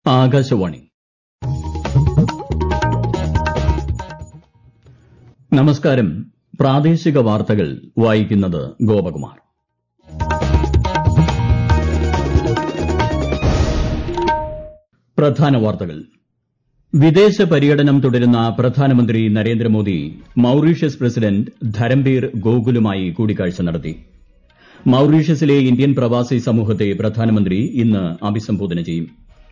ആകാശവാണി നമസ്കാരം പ്രാദേശിക വാർത്തകൾ വായിക്കുന്നത് ഗോപകുമാർ പ്രധാന വാർത്തകൾ വിദേശ പര്യടനം തുടരുന്ന പ്രധാനമന്ത്രി നരേന്ദ്രമോദി മൌറീഷ്യസ് പ്രസിഡന്റ് ധരംബീർ ഗോകുലുമായി കൂടിക്കാഴ്ച നടത്തി മൌറീഷ്യസിലെ ഇന്ത്യൻ പ്രവാസി സമൂഹത്തെ പ്രധാനമന്ത്രി ഇന്ന് അഭിസംബോധന ചെയ്യും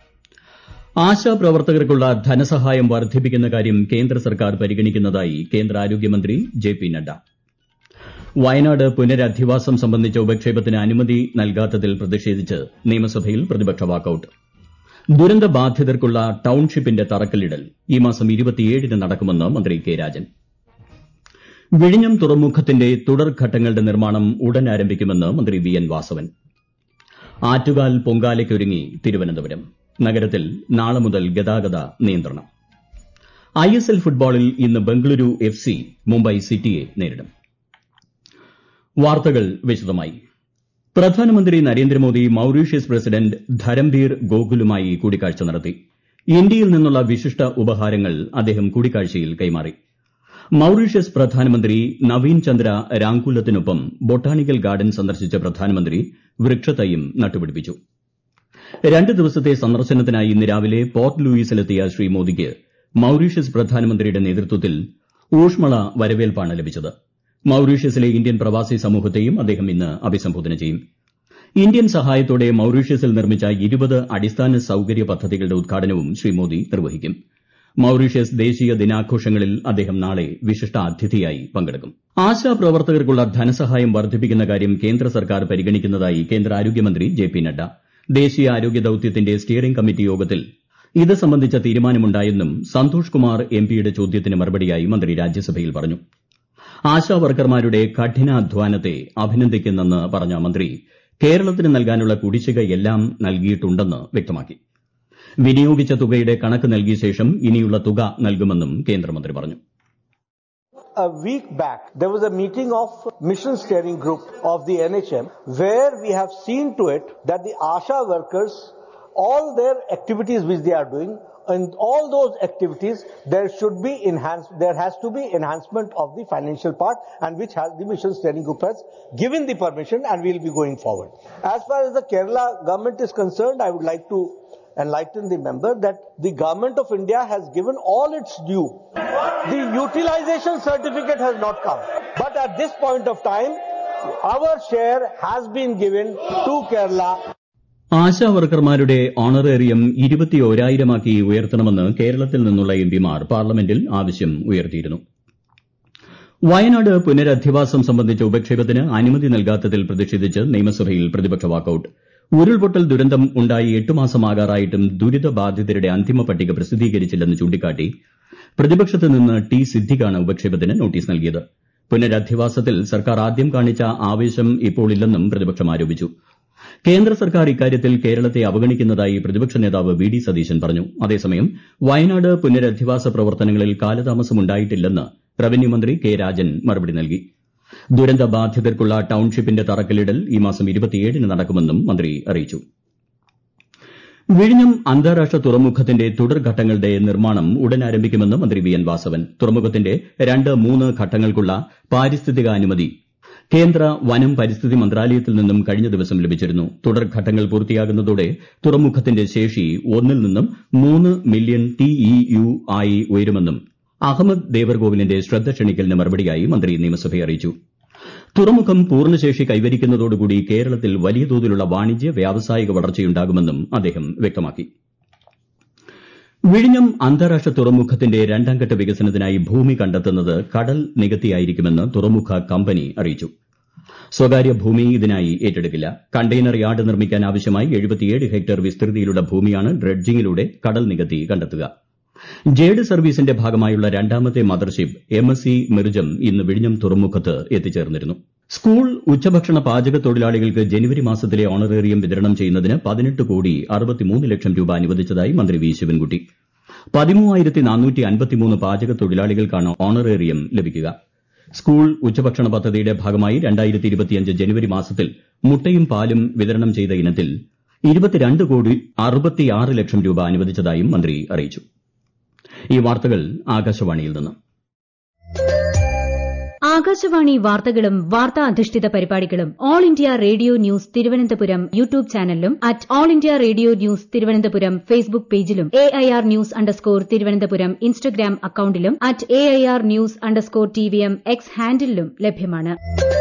ആശാപ്രവർത്തകർക്കുള്ള ധനസഹായം വർദ്ധിപ്പിക്കുന്ന കാര്യം കേന്ദ്ര സർക്കാർ പരിഗണിക്കുന്നതായി കേന്ദ്ര ആരോഗ്യമന്ത്രി ജെ പി നദ്ദ വയനാട് പുനരധിവാസം സംബന്ധിച്ച ഉപക്ഷേപത്തിന് അനുമതി നൽകാത്തതിൽ പ്രതിഷേധിച്ച് നിയമസഭയിൽ പ്രതിപക്ഷ വാക്കൌട്ട് ദുരന്തബാധിതർക്കുള്ള ടൌൺഷിപ്പിന്റെ തറക്കല്ലിടൽ ഈ മാസം ന് നടക്കുമെന്ന് മന്ത്രി കെ രാജൻ വിഴിഞ്ഞം തുറമുഖത്തിന്റെ തുടർഘട്ടങ്ങളുടെ നിർമ്മാണം ഉടൻ ആരംഭിക്കുമെന്ന് മന്ത്രി വി എൻ വാസവൻ ആറ്റുകാൽ പൊങ്കാലയ്ക്കൊരുങ്ങി തിരുവനന്തപുരം നഗരത്തിൽ നാളെ മുതൽ ഗതാഗത നിയന്ത്രണം ഐഎസ്എൽ ഫുട്ബോളിൽ ഇന്ന് ബംഗളൂരു എഫ് സി മുംബൈ സിറ്റിയെ നേരിടും വാർത്തകൾ വിശദമായി പ്രധാനമന്ത്രി നരേന്ദ്രമോദി മൌറീഷ്യസ് പ്രസിഡന്റ് ധരംബീർ ഗോകുലുമായി കൂടിക്കാഴ്ച നടത്തി ഇന്ത്യയിൽ നിന്നുള്ള വിശിഷ്ട ഉപഹാരങ്ങൾ അദ്ദേഹം കൂടിക്കാഴ്ചയിൽ കൈമാറി മൌറീഷ്യസ് പ്രധാനമന്ത്രി നവീൻ ചന്ദ്ര രാംകുലത്തിനൊപ്പം ബൊട്ടാണിക്കൽ ഗാർഡൻ സന്ദർശിച്ച പ്രധാനമന്ത്രി വൃക്ഷത്തൈയും നട്ടുപിടിപ്പിച്ചു രണ്ട് ദിവസത്തെ സന്ദർശനത്തിനായി ഇന്ന് രാവിലെ പോർട്ട് ലൂയിസിലെത്തിയ ശ്രീ മോദിക്ക് മൌറീഷ്യസ് പ്രധാനമന്ത്രിയുടെ നേതൃത്വത്തിൽ ഊഷ്മള വരവേൽപ്പാണ് ലഭിച്ചത് മൌറീഷ്യസിലെ ഇന്ത്യൻ പ്രവാസി സമൂഹത്തെയും അദ്ദേഹം ഇന്ന് അഭിസംബോധന ചെയ്യും ഇന്ത്യൻ സഹായത്തോടെ മൌറീഷ്യസിൽ നിർമ്മിച്ച ഇരുപത് അടിസ്ഥാന സൌകര്യ പദ്ധതികളുടെ ഉദ്ഘാടനവും ശ്രീ മോദി നിർവഹിക്കും മൌറീഷ്യസ് ദേശീയ ദിനാഘോഷങ്ങളിൽ അദ്ദേഹം നാളെ വിശിഷ്ടാതിഥിയായി പങ്കെടുക്കും ആശാപ്രവർത്തകർക്കുള്ള ധനസഹായം വർദ്ധിപ്പിക്കുന്ന കാര്യം കേന്ദ്ര സർക്കാർ പരിഗണിക്കുന്നതായി കേന്ദ്ര ആരോഗ്യമന്ത്രി ജെ പി നദ്ദ ദേശീയ ആരോഗ്യ ദൌത്യത്തിന്റെ സ്റ്റിയറിംഗ് കമ്മിറ്റി യോഗത്തിൽ ഇത് സംബന്ധിച്ച തീരുമാനമുണ്ടായെന്നും സന്തോഷ് കുമാർ എംപിയുടെ ചോദ്യത്തിന് മറുപടിയായി മന്ത്രി രാജ്യസഭയിൽ പറഞ്ഞു ആശാവർക്കർമാരുടെ കഠിനാധ്വാനത്തെ അഭിനന്ദിക്കുന്നെന്ന് പറഞ്ഞ മന്ത്രി കേരളത്തിന് നൽകാനുള്ള കുടിശ്ശികയെല്ലാം നൽകിയിട്ടുണ്ടെന്ന് വ്യക്തമാക്കി വിനിയോഗിച്ച തുകയുടെ കണക്ക് നൽകിയ ശേഷം ഇനിയുള്ള തുക നൽകുമെന്നും കേന്ദ്രമന്ത്രി പറഞ്ഞു a week back, there was a meeting of Mission Steering Group of the NHM where we have seen to it that the ASHA workers, all their activities which they are doing, in all those activities, there should be enhanced, there has to be enhancement of the financial part and which has the Mission Steering Group has given the permission and we will be going forward. As far as the Kerala government is concerned, I would like to enlighten the member that the government of India has given all its due. The utilization certificate has not come. But at this point of time, our share has been given to Kerala. ആശാവർക്കർമാരുടെ honorarium ഇരുപത്തിയോരായിരമാക്കി ഉയർത്തണമെന്ന് കേരളത്തിൽ നിന്നുള്ള എംപിമാർ പാർലമെന്റിൽ ആവശ്യം ഉയർത്തിയിരുന്നു വയനാട് പുനരധിവാസം സംബന്ധിച്ച ഉപക്ഷേപത്തിന് അനുമതി നൽകാത്തതിൽ പ്രതിഷേധിച്ച് നിയമസഭയിൽ പ്രതിപക്ഷ വാക്കൌട്ട് ഉരുൾപൊട്ടൽ ദുരന്തം ഉണ്ടായി എട്ട് മാസമാകാറായിട്ടും ദുരിതബാധിതരുടെ അന്തിമ പട്ടിക പ്രസിദ്ധീകരിച്ചില്ലെന്ന് ചൂണ്ടിക്കാട്ടി പ്രതിപക്ഷത്ത് നിന്ന് ടി സിദ്ദിഖാണ് ഉപക്ഷേപത്തിന് നോട്ടീസ് നൽകിയത് പുനരധിവാസത്തിൽ സർക്കാർ ആദ്യം കാണിച്ച ആവേശം ഇപ്പോൾ ഇല്ലെന്നും പ്രതിപക്ഷം ആരോപിച്ചു കേന്ദ്ര സർക്കാർ ഇക്കാര്യത്തിൽ കേരളത്തെ അവഗണിക്കുന്നതായി പ്രതിപക്ഷ നേതാവ് വി ഡി സതീശൻ പറഞ്ഞു അതേസമയം വയനാട് പുനരധിവാസ പ്രവർത്തനങ്ങളിൽ കാലതാമസമുണ്ടായിട്ടില്ലെന്ന് റവന്യൂ മന്ത്രി കെ രാജൻ മറുപടി നൽകി ദുരന്തബാധിതർക്കുള്ള ടൌൺഷിപ്പിന്റെ തറക്കല്ലിടൽ ഈ മാസം ന് നടക്കുമെന്നും മന്ത്രി അറിയിച്ചു വിഴിഞ്ഞം അന്താരാഷ്ട്ര തുറമുഖത്തിന്റെ തുടർഘട്ടങ്ങളുടെ നിർമ്മാണം ഉടൻ ആരംഭിക്കുമെന്ന് മന്ത്രി വി എൻ വാസവൻ തുറമുഖത്തിന്റെ രണ്ട് മൂന്ന് ഘട്ടങ്ങൾക്കുള്ള പാരിസ്ഥിതികാനുമതി കേന്ദ്ര വനം പരിസ്ഥിതി മന്ത്രാലയത്തിൽ നിന്നും കഴിഞ്ഞ ദിവസം ലഭിച്ചിരുന്നു തുടർഘട്ടങ്ങൾ പൂർത്തിയാകുന്നതോടെ തുറമുഖത്തിന്റെ ശേഷി ഒന്നിൽ നിന്നും മൂന്ന് മില്യൺ ടിഇയു ആയി ഉയരുമെന്നും അഹമ്മദ് ദേവർകോവിലിന്റെ ശ്രദ്ധ ക്ഷണിക്കലിന് മറുപടിയായി മന്ത്രി നിയമസഭയെ അറിയിച്ചു തുറമുഖം പൂർണ്ണശേഷി കൈവരിക്കുന്നതോടുകൂടി കേരളത്തിൽ വലിയ തോതിലുള്ള വാണിജ്യ വ്യാവസായിക വളർച്ചയുണ്ടാകുമെന്നും അദ്ദേഹം വ്യക്തമാക്കി വിഴിഞ്ഞം അന്താരാഷ്ട്ര തുറമുഖത്തിന്റെ രണ്ടാംഘട്ട വികസനത്തിനായി ഭൂമി കണ്ടെത്തുന്നത് കടൽ നികത്തിയായിരിക്കുമെന്ന് തുറമുഖ കമ്പനി അറിയിച്ചു സ്വകാര്യ ഭൂമി ഇതിനായി ഏറ്റെടുക്കില്ല കണ്ടെയ്നർ യാർഡ് നിർമ്മിക്കാൻ ആവശ്യമായി ഹെക്ടർ വിസ്തൃതിയിലുള്ള ഭൂമിയാണ് ഡ്രഡ്ജിംഗിലൂടെ കടൽ നികത്തി കണ്ടെത്തുക ജേഡ് സർവീസിന്റെ ഭാഗമായുള്ള രണ്ടാമത്തെ mothership M S C Mirjam ഇന്ന് വിഴിഞ്ഞം തുറമുഖത്ത് എത്തിച്ചേർന്നിരുന്നു സ്കൂൾ ഉച്ചഭക്ഷണ പാചക തൊഴിലാളികൾക്ക് ജനുവരി മാസത്തിലെ ഓണറേറിയം വിതരണം ചെയ്യുന്നതിന് പതിനെട്ട് കോടി അറുപത്തിമൂന്ന് ലക്ഷം രൂപ അനുവദിച്ചതായി മന്ത്രി വി ശിവൻകുട്ടി പതിമൂവായിരത്തി നാനൂറ്റി അൻപത്തിമൂന്ന് പാചക തൊഴിലാളികൾക്കാണ് ഓണറേറിയം ലഭിക്കുക സ്കൂൾ ഉച്ചഭക്ഷണ പദ്ധതിയുടെ ഭാഗമായി ജനുവരി മാസത്തിൽ മുട്ടയും പാലും വിതരണം ചെയ്ത ഇനത്തിൽ ഇരുപത്തിരണ്ട് കോടി അറുപത്തിയാറ് ലക്ഷം രൂപ അനുവദിച്ചതായും മന്ത്രി അറിയിച്ചു ഈ വാർത്തകൾ ആകാശവാണിയിൽ നിന്ന് ആകാശവാണി വാർത്തകളും വാർത്താ അധിഷ്ഠിത പരിപാടികളും All India Radio News Thiruvananthapuram YouTube ചാനലിലും at All India Radio News Thiruvananthapuram Facebook പേജിലും A I R news underscore Thiruvananthapuram Instagram അക്കൌണ്ടിലും at A I R news underscore T V M X ഹാൻഡിലും ലഭ്യമാണ്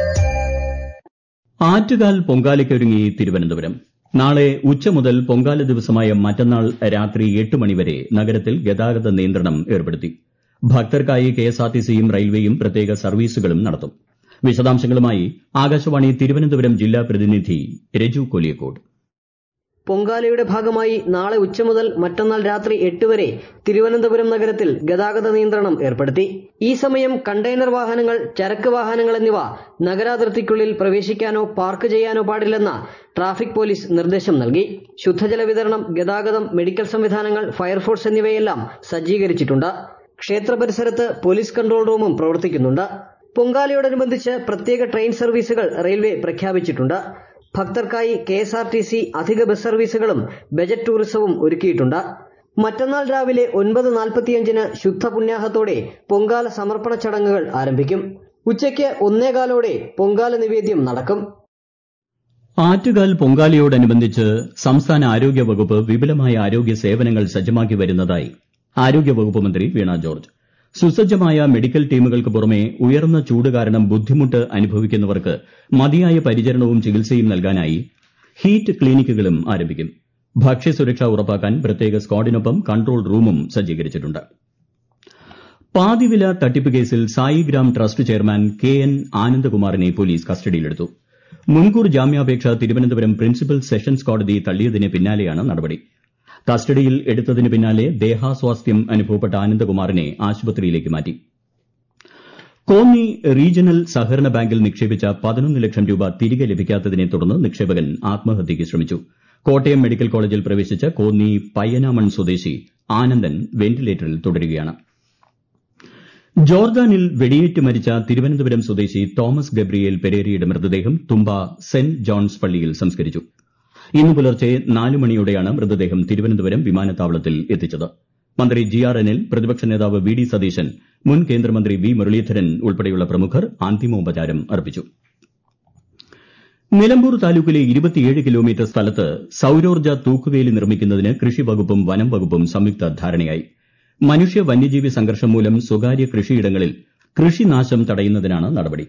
ആറ്റുകാൽ പൊങ്കാലയ്ക്കൊരുങ്ങി തിരുവനന്തപുരം നാളെ ഉച്ച മുതൽ പൊങ്കാല ദിവസമായ മറ്റന്നാൾ രാത്രി എട്ട് മണിവരെ നഗരത്തിൽ ഗതാഗത നിയന്ത്രണം ഏർപ്പെടുത്തി ഭക്തർക്കായി കെഎസ്ആർടിസിയും റെയിൽവേയും പ്രത്യേക സർവീസുകളും നടത്തും വിശദാംശങ്ങളുമായി ആകാശവാണി തിരുവനന്തപുരം ജില്ലാ പ്രതിനിധി രജു കൊലിയക്കോട് പൊങ്കാലയുടെ ഭാഗമായി നാളെ ഉച്ച മുതൽ മറ്റന്നാൾ രാത്രി എട്ട് വരെ തിരുവനന്തപുരം നഗരത്തിൽ ഗതാഗത നിയന്ത്രണം ഏർപ്പെടുത്തി ഈ സമയം കണ്ടെയ്നർ വാഹനങ്ങൾ ചരക്ക് വാഹനങ്ങൾ എന്നിവ നഗരാതിർത്തിക്കുള്ളിൽ പ്രവേശിക്കാനോ പാർക്ക് ചെയ്യാനോ പാടില്ലെന്ന ട്രാഫിക് പോലീസ് നിർദ്ദേശം നൽകി ശുദ്ധജല വിതരണം ഗതാഗതം മെഡിക്കൽ സംവിധാനങ്ങൾ ഫയർഫോഴ്സ് എന്നിവയെല്ലാം സജ്ജീകരിച്ചിട്ടുണ്ട് ക്ഷേത്ര പരിസരത്ത് പോലീസ് കൺട്രോൾ റൂമും പ്രവർത്തിക്കുന്നുണ്ട് പൊങ്കാലയോടനുബന്ധിച്ച് പ്രത്യേക ട്രെയിൻ സർവീസുകൾ റെയിൽവേ പ്രഖ്യാപിച്ചിട്ടുണ്ട് ഭക്തർക്കായി K S R T C അധിക ബസ് സർവീസുകളും ബജറ്റ് ടൂറിസവും ഒരുക്കിയിട്ടുണ്ട് മറ്റന്നാൾ രാവിലെ ഒൻപത് നാൽപ്പത്തിയഞ്ചിന് ശുദ്ധ പുണ്യാഹത്തോടെ പൊങ്കാല സമർപ്പണ ചടങ്ങുകൾ ആരംഭിക്കും ഉച്ചയ്ക്ക് ഒന്നേകാലോടെ പൊങ്കാല നിവേദ്യം നടക്കും ആറ്റുകാൽ പൊങ്കാലയോടനുബന്ധിച്ച് സംസ്ഥാന ആരോഗ്യ വകുപ്പ് വിപുലമായ ആരോഗ്യ സേവനങ്ങൾ സജ്ജമാക്കി വരുന്നതായി ആരോഗ്യ വകുപ്പ് മന്ത്രി വീണ ജോർജ് സുസജ്ജമായ മെഡിക്കൽ ടീമുകൾക്ക് പുറമെ ഉയർന്ന ചൂട് കാരണം ബുദ്ധിമുട്ട് അനുഭവിക്കുന്നവർക്ക് മതിയായ പരിചരണവും ചികിത്സയും നൽകാനായി ഹീറ്റ് ക്ലിനിക്കുകളും ആരംഭിക്കും ഭക്ഷ്യസുരക്ഷ ഉറപ്പാക്കാൻ പ്രത്യേക സ്ക്വാഡിനൊപ്പം കൺട്രോൾ റൂമും സജ്ജീകരിച്ചിട്ടുണ്ട് പാതിവില തട്ടിപ്പ് കേസിൽ Saigram trust chairman K N ആനന്ദകുമാറിനെ പോലീസ് കസ്റ്റഡിയിലെടുത്തു മുൻകൂർ ജാമ്യാപേക്ഷ തിരുവനന്തപുരം പ്രിൻസിപ്പൽ സെഷൻസ് കോടതി തള്ളിയതിന് പിന്നാലെയാണ് നടപടി കസ്റ്റഡിയിൽ എടുത്തതിന് പിന്നാലെ ദേഹാസ്വാസ്ഥ്യം അനുഭവപ്പെട്ട ആനന്ദകുമാറിനെ ആശുപത്രിയിലേക്ക് മാറ്റി കോന്നി റീജിയണൽ സഹകരണ ബാങ്കിൽ നിക്ഷേപിച്ച പതിനൊന്ന് ലക്ഷം രൂപ തിരികെ ലഭിക്കാത്തതിനെ തുടർന്ന് നിക്ഷേപകൻ ആത്മഹത്യയ്ക്ക് ശ്രമിച്ചു കോട്ടയം മെഡിക്കൽ കോളേജിൽ പ്രവേശിച്ച കോന്നി പയ്യനാമൺ സ്വദേശി ആനന്ദൻ വെന്റിലേറ്ററിൽ തുടരുകയാണ് ജോർദാനിൽ വെടിയേറ്റ് മരിച്ച തിരുവനന്തപുരം സ്വദേശി തോമസ് ഗബ്രിയേൽ പെരേരയുടെ മൃതദേഹം തുമ്പ സെന്റ് ജോൺസ് പള്ളിയിൽ സംസ്കരിച്ചു ഇന്ന് പുലർച്ചെ നാല് മണിയോടെയാണ് മൃതദേഹം തിരുവനന്തപുരം വിമാനത്താവളത്തിൽ എത്തിച്ചത് മന്ത്രി ജി ആർ അനിൽ പ്രതിപക്ഷ നേതാവ് വി ഡി സതീശൻ മുൻ കേന്ദ്രമന്ത്രി വി മുരളീധരൻ ഉൾപ്പെടെയുള്ള പ്രമുഖർ അന്തിമോപചാരം അർപ്പിച്ചു നിലമ്പൂർ താലൂക്കിലെ ഇരുപത്തിയേഴ് കിലോമീറ്റർ സ്ഥലത്ത് സൌരോർജ്ജ തൂക്കുവേലി നിർമ്മിക്കുന്നതിന് കൃഷി വകുപ്പും വനം വകുപ്പും സംയുക്ത ധാരണയായി മനുഷ്യ വന്യജീവി സംഘർഷം മൂലം സ്വകാര്യ കൃഷിയിടങ്ങളിൽ കൃഷിനാശം തടയുന്നതിനാണ് നടപടി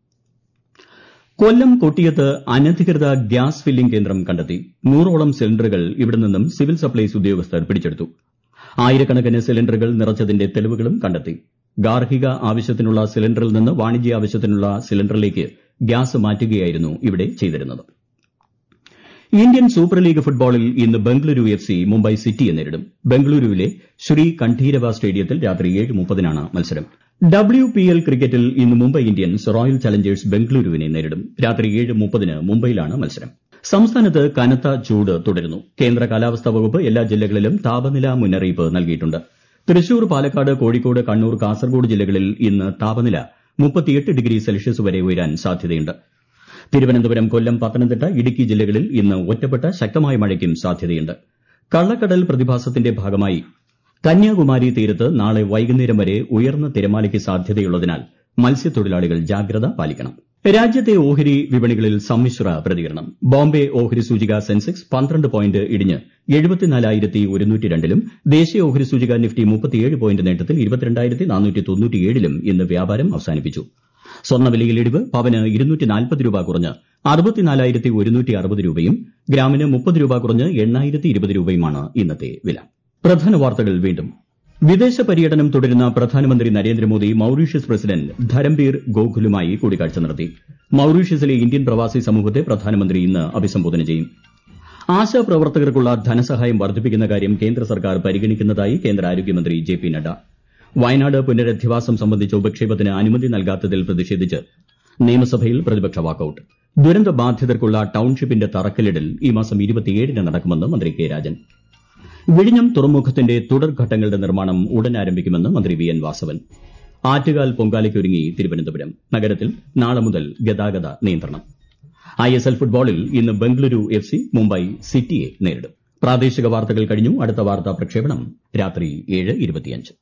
കൊല്ലം കൊട്ടിയത്ത് അനധികൃത ഗ്യാസ് ഫില്ലിംഗ് കേന്ദ്രം കണ്ടെത്തി നൂറോളം സിലിണ്ടറുകൾ ഇവിടെ നിന്നും സിവിൽ സപ്ലൈസ് ഉദ്യോഗസ്ഥർ പിടിച്ചെടുത്തു ആയിരക്കണക്കിന് സിലിണ്ടറുകൾ നിറച്ചതിന്റെ തെളിവുകളും കണ്ടെത്തി ഗാർഹിക ആവശ്യത്തിനുള്ള സിലിണ്ടറിൽ നിന്ന് വാണിജ്യ ആവശ്യത്തിനുള്ള സിലിണ്ടറിലേക്ക് ഗ്യാസ് മാറ്റുകയായിരുന്നു ഇവിടെ ചെയ്തിരുന്നത് ഇന്ത്യൻ സൂപ്പർ ലീഗ് ഫുട്ബോളിൽ ഇന്ന് ബംഗളൂരു എഫ് സി മുംബൈ സിറ്റിയെ നേരിടും ബംഗളൂരുവിലെ ശ്രീ കണ്ഠീരവ സ്റ്റേഡിയത്തിൽ രാത്രി ഏഴ് മുപ്പതിനാണ് മത്സരം ഡബ്ല്യു പി എൽ ക്രിക്കറ്റിൽ ഇന്ന് മുംബൈ ഇന്ത്യൻസ് റോയൽ ചലഞ്ചേഴ്സ് ബംഗളൂരുവിനെ നേരിടും രാത്രി ഏഴ് മുപ്പതിന് മുംബൈയിലാണ് മത്സരം സംസ്ഥാനത്ത് കനത്ത ചൂട് തുടരുന്നു കേന്ദ്ര കാലാവസ്ഥാ വകുപ്പ് എല്ലാ ജില്ലകളിലും താപനില മുന്നറിയിപ്പ് നൽകിയിട്ടുണ്ട് തൃശൂർ പാലക്കാട് കോഴിക്കോട് കണ്ണൂർ കാസർഗോഡ് ജില്ലകളിൽ ഇന്ന് താപനില മുപ്പത്തിയെട്ട് ഡിഗ്രി സെൽഷ്യസ് വരെ ഉയരാൻ സാധ്യതയുണ്ട് തിരുവനന്തപുരം കൊല്ലം പത്തനംതിട്ട ഇടുക്കി ജില്ലകളിൽ ഇന്ന് ഒറ്റപ്പെട്ട ശക്തമായ മഴയ്ക്കും സാധ്യതയുണ്ട് കള്ളക്കടൽ പ്രതിഭാസത്തിന്റെ ഭാഗമായി കന്യാകുമാരി തീരത്ത് നാളെ വൈകുന്നേരം വരെ ഉയർന്ന തിരമാലയ്ക്ക് സാധ്യതയുള്ളതിനാൽ മത്സ്യത്തൊഴിലാളികൾ ജാഗ്രത പാലിക്കണം രാജ്യത്തെ ഓഹരി വിപണികളിൽ സമ്മിശ്ര പ്രതികരണം ബോംബെ ഓഹരി സൂചിക സെൻസെക്സ് പന്ത്രണ്ട് പോയിന്റ് ഇടിഞ്ഞ് എഴുപത്തിനാലായിരത്തി ഒരുന്നൂറ്റി രണ്ടിലും ദേശീയ ഓഹരി സൂചിക നിഫ്റ്റി മുപ്പത്തിയേഴ് പോയിന്റ് നേട്ടത്തിൽ ഇരുപത്തിരണ്ടായിരത്തി നാനൂറ്റി തൊണ്ണൂറ്റിയേഴിലും ഇന്ന് വ്യാപാരം അവസാനിപ്പിച്ചു സ്വർണ്ണവിലയിൽ ഇടിവ് പവന് ഇരുന്നൂറ്റി നാൽപ്പത് രൂപ കുറഞ്ഞ് അറുപത്തിനാലായിരത്തി ഒരുന്നൂറ്റി അറുപത് രൂപയും ഗ്രാമിന് മുപ്പത് രൂപ കുറഞ്ഞ് എണ്ണായിരത്തി ഇരുപത് രൂപയുമാണ് ഇന്നത്തെ വില പ്രധാന വാർത്തകൾ വീണ്ടും വിദേശ പര്യടനം തുടരുന്ന പ്രധാനമന്ത്രി നരേന്ദ്രമോദി മൌറീഷ്യസ് പ്രസിഡന്റ് ധരംബീർ ഗോഖുലുമായി കൂടിക്കാഴ്ച നടത്തി മൌറീഷ്യസിലെ ഇന്ത്യൻ പ്രവാസി സമൂഹത്തെ പ്രധാനമന്ത്രി ഇന്ന് അഭിസംബോധന ചെയ്യും ആശാപ്രവർത്തകർക്കുള്ള ധനസഹായം വർദ്ധിപ്പിക്കുന്ന കാര്യം കേന്ദ്ര സർക്കാർ പരിഗണിക്കുന്നതായി കേന്ദ്ര ആരോഗ്യമന്ത്രി ജെ പി നഡ്ഡ വയനാട് പുനരധിവാസം സംബന്ധിച്ച ഉപക്ഷേപത്തിന് അനുമതി നൽകാത്തതിൽ പ്രതിഷേധിച്ച് നിയമസഭയിൽ പ്രതിപക്ഷ വാക്കൌട്ട് ദുരന്ത ബാധിതർക്കുള്ള ടൌൺഷിപ്പിന്റെ തറക്കല്ലിടൽ ഈ മാസം ഇരുപത്തിയേഴിന് നടക്കുമെന്ന് മന്ത്രി കെ രാജൻ വിഴിഞ്ഞം തുറമുഖത്തിന്റെ തുടർഘട്ടങ്ങളുടെ നിർമ്മാണം ഉടൻ ആരംഭിക്കുമെന്ന് മന്ത്രി വി എൻ വാസവൻ ആറ്റുകാൽ പൊങ്കാലയ്ക്കൊരുങ്ങി തിരുവനന്തപുരം നഗരത്തിൽ നാളെ മുതൽ ഗതാഗത നിയന്ത്രണം ഐ എസ് എൽ ഫുട്ബോളിൽ ഇന്ന് ബംഗളൂരു എഫ് സി മുംബൈ സിറ്റിയെ നേരിടും പ്രാദേശിക വാർത്തകൾ കഴിഞ്ഞു അടുത്ത വാർത്താ പ്രക്ഷേപണം രാത്രി ഏഴ് ഇരുപത്തിയഞ്ച്